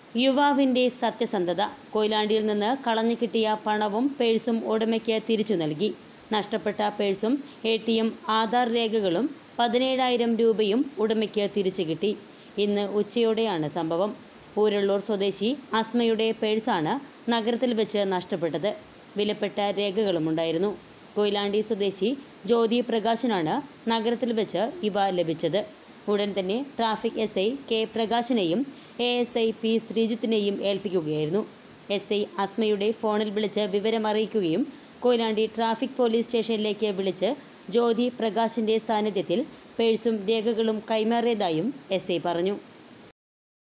യുവാവിന്റെ സത്യസന്ധത കൊയിലാണ്ടിയിൽ നിന്ന് കളഞ്ഞു കിട്ടിയ പണവും പേഴ്സും ഉടമയ്ക്ക് തിരിച്ചു നൽകി നഷ്ടപ്പെട്ട പേഴ്സും എ ടി എം ആധാർ രേഖകളും പതിനേഴായിരം രൂപയും ഉടമയ്ക്ക് തിരിച്ചു കിട്ടി ഇന്ന് ഉച്ചയോടെയാണ് സംഭവം ഊരള്ളൂർ സ്വദേശി അസ്മയുടെ പേഴ്സാണ് നഗരത്തിൽ വെച്ച് നഷ്ടപ്പെട്ടത് വിലപ്പെട്ട രേഖകളുമുണ്ടായിരുന്നു കൊയിലാണ്ടി സ്വദേശി ജ്യോതി പ്രകാശനാണ് നഗരത്തിൽ വെച്ച് ഇവ ലഭിച്ചത് ഉടൻ തന്നെ ട്രാഫിക് എസ് ഐ കെ പ്രകാശിനെയും എ എസ് ഐ പി ശ്രീജിത്തിനെയും ഏൽപ്പിക്കുകയായിരുന്നു എസ് ഐ അസ്മയുടെ ഫോണിൽ വിളിച്ച് വിവരമറിയിക്കുകയും കൊയിലാണ്ടി ട്രാഫിക് പോലീസ് സ്റ്റേഷനിലേക്ക് വിളിച്ച് ജ്യോതി പ്രകാശിന്റെ സാന്നിധ്യത്തിൽ പേഴ്സും രേഖകളും കൈമാറിയതായും എസ് ഐ പറഞ്ഞു